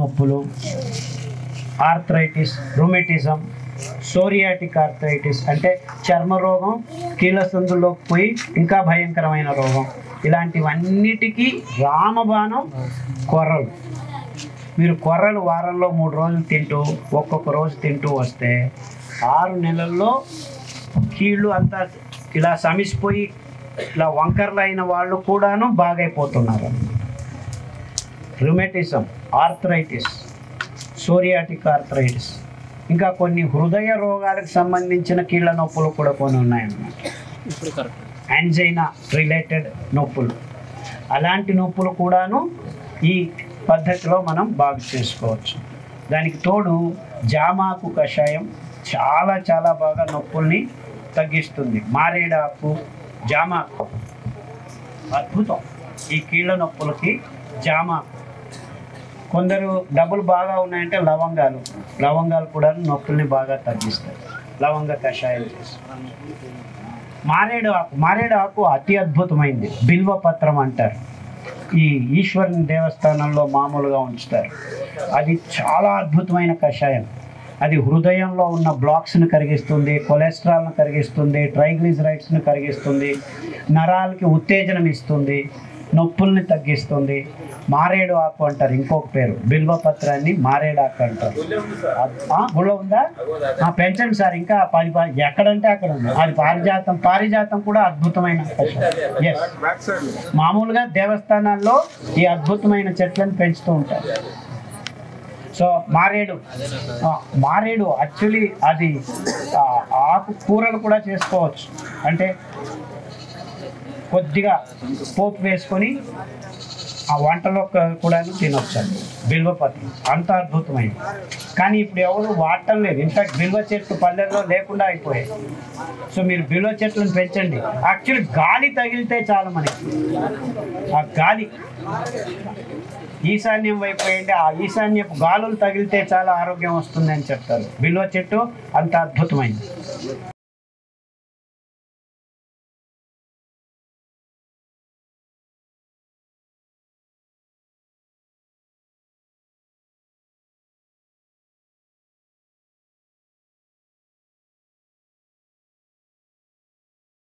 నొప్పులు arthritis రుమెటిజం psoriatic arthritis అంటే చర్మ రోగం కీళ్ళ సందుల్లోకి పోయి ఇంకా భయంకరమైన రోగం ఇలాంటివన్నిటికీ రామబాణం కొర్రలు మీరు కొర్రలు వారంలో మూడు రోజులు తింటూ ఒక్కొక్క రోజు తింటూ వస్తే ఆరు నెలల్లో కీళ్ళు అంతా ఇలా సమిసిపోయి ఇలా వంకర్లు అయిన వాళ్ళు కూడాను బాగైపోతున్నారు రుమెటిజం ఆర్థరైటిస్ సోరియాటిక్ ఆర్థరైటిస్ ఇంకా కొన్ని హృదయ రోగాలకు సంబంధించిన కీళ్ళ నొప్పులు కూడా కొన్ని ఉన్నాయన్నమాట ఇప్పుడు కరెక్ట్ యాంజైనా రిలేటెడ్ నొప్పులు అలాంటి నొప్పులు కూడాను ఈ పద్ధతిలో మనం బాగు చేసుకోవచ్చు దానికి తోడు జామాకు కషాయం చాలా చాలా బాగా నొప్పుల్ని తగ్గిస్తుంది మారేడాకు జామాకు అద్భుతం ఈ కీళ్ళ నొప్పులకి జామాకు కొందరు డబ్బులు బాగా ఉన్నాయంటే లవంగాలు లవంగాలు కూడా నొప్పుల్ని బాగా తగ్గిస్తాయి లవంగ కషాయం చేసి మారేడు ఆకు మారేడు ఆకు అతి అద్భుతమైంది బిల్వ పత్రం అంటారు ఈ ఈశ్వరుని దేవస్థానంలో మామూలుగా ఉంచుతారు అది చాలా అద్భుతమైన కషాయం అది హృదయంలో ఉన్న బ్లాక్స్ని కరిగిస్తుంది కొలెస్ట్రాల్ని కరిగిస్తుంది ట్రైగ్లిజరైడ్స్ని కరిగిస్తుంది నరాలకి ఉత్తేజనం ఇస్తుంది నొప్పుల్ని తగ్గిస్తుంది మారేడు ఆకు అంటారు ఇంకొక పేరు బిల్వ పత్రాన్ని మారేడు ఆకు అంటారు ఆ, గుళ్ళ ఉందా ఆ, పెంచండి సార్ ఇంకా పది పది ఎక్కడంటే అక్కడ ఉంది అది పారిజాతం పారిజాతం కూడా అద్భుతమైన ఎస్ మామూలుగా దేవస్థానాల్లో ఈ అద్భుతమైన చెట్లను పెంచుతూ ఉంటారు సో మారేడు ఆ, మారేడు యాక్చువల్లీ అది ఆ, ఆకు కూరలు కూడా చేసుకోవచ్చు అంటే కొద్దిగా పోపు వేసుకొని ఆ వంటలో క- కూడా తినొచ్చు అండి బిల్వపత్రం అంత అద్భుతమైంది కానీ ఇప్పుడు ఎవరు వాడటం లేదు ఇన్ఫాక్ట్ బిల్వ చెట్లు పల్లెల్లో లేకుండా అయిపోయాయి సో మీరు బిల్వ చెట్లను పెంచండి యాక్చువల్లీ గాలి తగిలితే చాలు మనకి ఆ గాలి ఈశాన్యం వైపు వేయండి ఆ ఈశాన్యపు గాలులు తగిలితే చాలా ఆరోగ్యం వస్తుంది అని చెప్తారు బిల్వ చెట్టు అంత అద్భుతమైంది